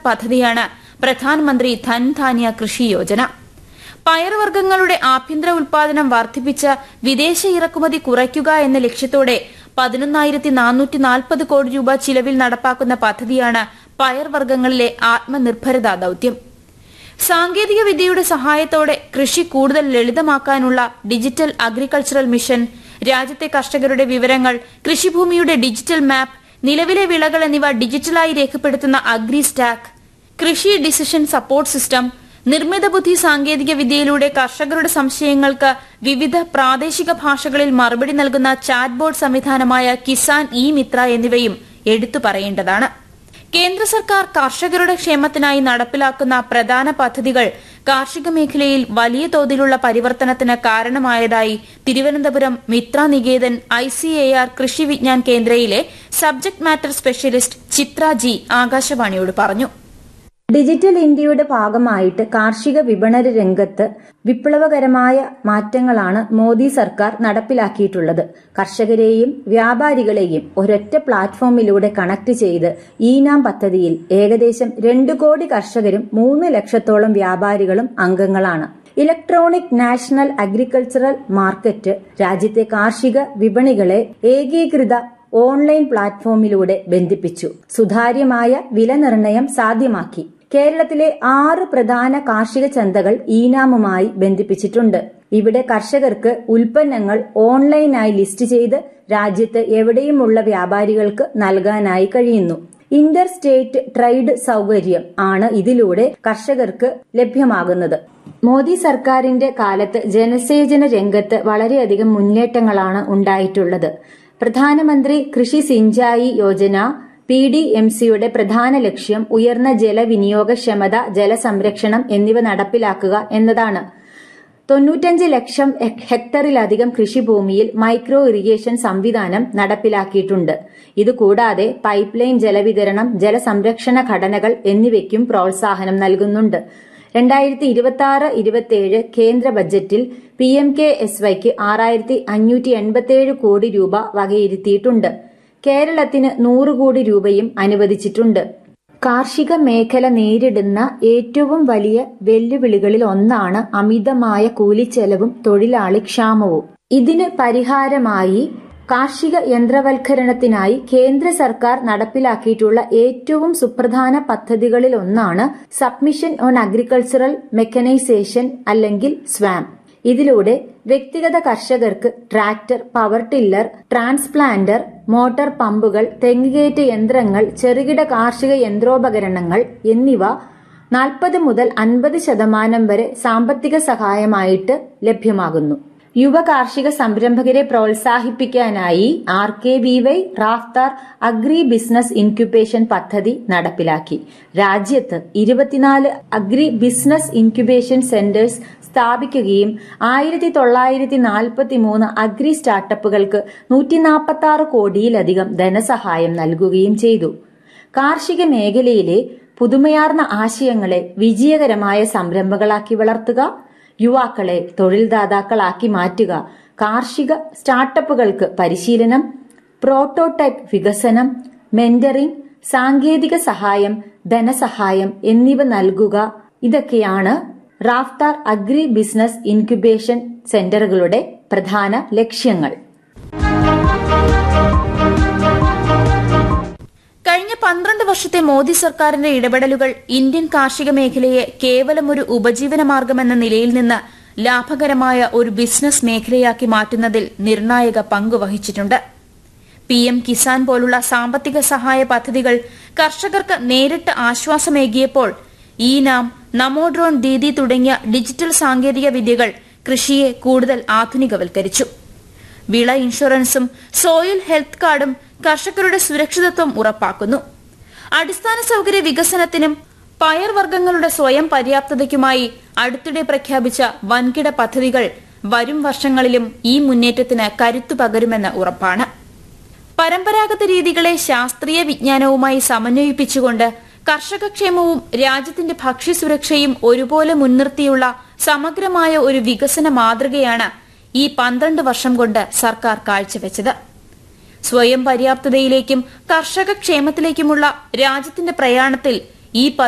പദ്ധതിയാണ് പ്രധാനമന്ത്രി ധൻധാന്യ കൃഷി യോജന പയർവർഗ്ഗങ്ങളുടെ ആഭ്യന്തര ഉൽപാദനം വർദ്ധിപ്പിച്ച് വിദേശ ഇറക്കുമതി കുറയ്ക്കുക എന്ന ലക്ഷ്യത്തോടെ പതിനൊന്നായിരത്തി നാനൂറ്റി നാൽപ്പത് കോടി രൂപ ചിലവിൽ നടപ്പാക്കുന്ന പദ്ധതിയാണ് പയർവർഗ്ഗങ്ങളിലെ ആത്മനിർഭരത ദൌത്യം സാങ്കേതിക വിദ്യയുടെ സഹായത്തോടെ കൃഷി കൂടുതൽ ലളിതമാക്കാനുള്ള ഡിജിറ്റൽ അഗ്രികൾച്ചറൽ മിഷൻ രാജ്യത്തെ കർഷകരുടെ വിവരങ്ങൾ കൃഷിഭൂമിയുടെ ഡിജിറ്റൽ മാപ്പ് നിലവിലെ വിളകൾ എന്നിവ ഡിജിറ്റലായി രേഖപ്പെടുത്തുന്ന agri stack Krishi decision support system നിർമ്മിത ബുദ്ധി സാങ്കേതിക വിദ്യയിലൂടെ കർഷകരുടെ സംശയങ്ങൾക്ക് വിവിധ പ്രാദേശിക ഭാഷകളിൽ മറുപടി നൽകുന്ന ചാറ്റ് ബോർഡ് സംവിധാനമായ കിസാൻ ഇ മിത്ര എന്നിവയും എടുത്തു പറയേണ്ടതാണ് കേന്ദ്ര സർക്കാർ കർഷകരുടെ ക്ഷേമത്തിനായി നടപ്പിലാക്കുന്ന പ്രധാന പദ്ധതികൾ കാർഷിക മേഖലയിൽ വലിയ തോതിലുള്ള പരിവർത്തനത്തിന് കാരണമായതായി Thiruvananthapuram Mitra Niketan I C A R Krishi Vigyan കേന്ദ്രയിലെ subject matter specialist Chitra G ആകാശവാണിയോട് പറഞ്ഞു ഡിജിറ്റൽ ഇന്ത്യയുടെ ഭാഗമായിട്ട് കാർഷിക വിപണന രംഗത്ത് വിപ്ലവകരമായ മാറ്റങ്ങളാണ് മോദി സർക്കാർ നടപ്പിലാക്കിയിട്ടുള്ളത് കർഷകരെയും വ്യാപാരികളെയും ഒരൊറ്റ പ്ലാറ്റ്ഫോമിലൂടെ കണക്ട് ചെയ്ത് ഈനാം പദ്ധതിയിൽ ഏകദേശം രണ്ടു കോടി കർഷകരും മൂന്ന് ലക്ഷത്തോളം വ്യാപാരികളും അംഗങ്ങളാണ് ഇലക്ട്രോണിക് നാഷണൽ അഗ്രികൾച്ചറൽ മാർക്കറ്റ് രാജ്യത്തെ കാർഷിക വിപണികളെ ഏകീകൃത ഓൺലൈൻ പ്ലാറ്റ്ഫോമിലൂടെ ബന്ധിപ്പിച്ചു സുതാര്യമായ വില നിർണയം സാധ്യമാക്കി കേരളത്തിലെ ആറ് പ്രധാന കാർഷിക ചന്തകൾ ഈനാമുമായി ബന്ധിപ്പിച്ചിട്ടുണ്ട് ഇവിടെ കർഷകർക്ക് ഉൽപ്പന്നങ്ങൾ ഓൺലൈനായി ലിസ്റ്റ് ചെയ്ത് രാജ്യത്ത് എവിടെയുമുള്ള വ്യാപാരികൾക്ക് നൽകാനായി കഴിയുന്നു ഇന്റർ സ്റ്റേറ്റ് ട്രേഡ് സൗകര്യം ആണ് ഇതിലൂടെ കർഷകർക്ക് ലഭ്യമാകുന്നത് മോദി സർക്കാരിന്റെ കാലത്ത് ജനസേചന രംഗത്ത് വളരെയധികം മുന്നേറ്റങ്ങളാണ് ഉണ്ടായിട്ടുള്ളത് പ്രധാനമന്ത്രി Krishi Sinchayee Yojana P D M സിയുടെ പ്രധാന ലക്ഷ്യം ഉയർന്ന ജലവിനിയോഗക്ഷമത ജലസംരക്ഷണം എന്നിവ നടപ്പിലാക്കുക എന്നതാണ് തൊണ്ണൂറ്റഞ്ച് ലക്ഷം ഹെക്ടറിലധികം കൃഷിഭൂമിയിൽ മൈക്രോ ഇറിഗേഷൻ സംവിധാനം നടപ്പിലാക്കിയിട്ടുണ്ട് ഇതുകൂടാതെ പൈപ്പ് ലൈൻ ജലവിതരണം ജലസംരക്ഷണ ഘടനകൾ എന്നിവയ്ക്കും പ്രോത്സാഹനം നൽകുന്നുണ്ട് രണ്ടായിരത്തി ഇരുപത്തി ആറ് ഇരുപത്തിയേഴ് കേന്ദ്ര ബജറ്റിൽ പി എം കെ എസ് വൈക്ക് ആറായിരത്തി അഞ്ഞൂറ്റി എൺപത്തിയേഴ് കോടി രൂപ വകയിരുത്തിയിട്ടുണ്ട് കേരളത്തിന് നൂറ് കോടി രൂപയും അനുവദിച്ചിട്ടുണ്ട് കാർഷിക മേഖല നേരിടുന്ന ഏറ്റവും വലിയ വെല്ലുവിളികളിൽ ഒന്നാണ് അമിതമായ കൂലിച്ചെലവും തൊഴിലാളി ക്ഷാമവും ഇതിന് പരിഹാരമായി കാർഷിക യന്ത്രവൽക്കരണത്തിനായി കേന്ദ്ര സർക്കാർ നടപ്പിലാക്കിയിട്ടുള്ള ഏറ്റവും സുപ്രധാന പദ്ധതികളിൽ ഒന്നാണ് സബ്മിഷൻ ഓൺ അഗ്രികൾച്ചറൽ മെക്കനൈസേഷൻ അല്ലെങ്കിൽ സ്വാം ഇതിലൂടെ വ്യക്തിഗത കർഷകർക്ക് tractor power tiller transplanter motor പമ്പുകൾ തെങ്ങുകയറ്റ യന്ത്രങ്ങൾ ചെറുകിട കാർഷിക യന്ത്രോപകരണങ്ങൾ എന്നിവ നാൽപ്പത് മുതൽ അൻപത് ശതമാനം വരെ സാമ്പത്തിക സഹായമായിട്ട് ലഭ്യമാകുന്നു യുവ കാർഷിക സംരംഭകരെ പ്രോത്സാഹിപ്പിക്കാനായി R K V Y Raftaar agri business incubation പദ്ധതി നടപ്പിലാക്കി രാജ്യത്ത് ഇരുപത്തിനാല് അഗ്രി ബിസിനസ് ഇൻക്യുബേഷൻ സെന്റേഴ്സ് സ്ഥാപിക്കുകയും ആയിരത്തി തൊള്ളായിരത്തി നാൽപ്പത്തി മൂന്ന് അഗ്രി സ്റ്റാർട്ടപ്പുകൾക്ക് നൂറ്റി നാൽപ്പത്തി ആറ് കോടിയിലധികം ധനസഹായം നൽകുകയും ചെയ്തു കാർഷിക മേഖലയിലെ പുതുമയാർന്ന ആശയങ്ങളെ വിജയകരമായ സംരംഭങ്ങളാക്കി വളർത്തുക യുവാക്കളെ തൊഴിൽദാതാക്കളാക്കി മാറ്റുക കാർഷിക സ്റ്റാർട്ടപ്പുകൾക്ക് പരിശീലനം പ്രോട്ടോടൈപ്പ് വികസനം മെന്ററിംഗ് സാങ്കേതിക സഹായം ധനസഹായം എന്നിവ നൽകുക ഇതൊക്കെയാണ് റാഫ്താർ അഗ്രി ബിസിനസ് ഇൻക്യുബേഷൻ സെന്ററുകളുടെ പ്രധാന ലക്ഷ്യങ്ങൾ കഴിഞ്ഞ പന്ത്രണ്ട് വർഷത്തെ മോദി സർക്കാരിന്റെ ഇടപെടലുകൾ ഇന്ത്യൻ കാർഷിക മേഖലയെ കേവലം ഒരു ഉപജീവന മാർഗമെന്ന നിലയിൽ നിന്ന് ലാഭകരമായ ഒരു ബിസിനസ് മേഖലയാക്കി മാറ്റുന്നതിൽ നിർണായക പങ്ക് വഹിച്ചിട്ടുണ്ട് പി എം കിസാൻ പോലുള്ള സാമ്പത്തിക സഹായ പദ്ധതികൾ കർഷകർക്ക് നേരിട്ട് ആശ്വാസമേകിയപ്പോൾ ഈ നാം നമോ ഡ്രോൺ ദീദി തുടങ്ങിയ ഡിജിറ്റൽ സാങ്കേതിക വിദ്യകൾ കൃഷിയെ കൂടുതൽ ആധുനികവൽക്കരിച്ചു വിള ഇൻഷുറൻസും സോയിൽ ഹെൽത്ത് കാർഡും കർഷകരുടെ സുരക്ഷിതത്വം ഉറപ്പാക്കുന്നു അടിസ്ഥാന സൗകര്യ വികസനത്തിനും പയർവർഗ്ഗങ്ങളുടെ സ്വയം പര്യാപ്തതയ്ക്കുമായി അടുത്തിടെ പ്രഖ്യാപിച്ച വൻകിട പദ്ധതികൾ വരും വർഷങ്ങളിലും ഈ മുന്നേറ്റത്തിന് കരുത്തു പകരുമെന്ന് ഉറപ്പാണ് പരമ്പരാഗത രീതികളെ ശാസ്ത്രീയ വിജ്ഞാനവുമായി സമന്വയിപ്പിച്ചുകൊണ്ട് കർഷകക്ഷേമവും രാജ്യത്തിന്റെ ഭക്ഷ്യസുരക്ഷയും ഒരുപോലെ മുൻനിർത്തിയുള്ള സമഗ്രമായ ഒരു വികസന മാതൃകയാണ് ഈ പന്ത്രണ്ട് വർഷം കൊണ്ട് സർക്കാർ കാഴ്ചവെച്ചത് സ്വയം പര്യാപ്തതയിലേക്കും കർഷക ക്ഷേമത്തിലേക്കുമുള്ള രാജ്യത്തിന്റെ പ്രയാണത്തിൽ ഈ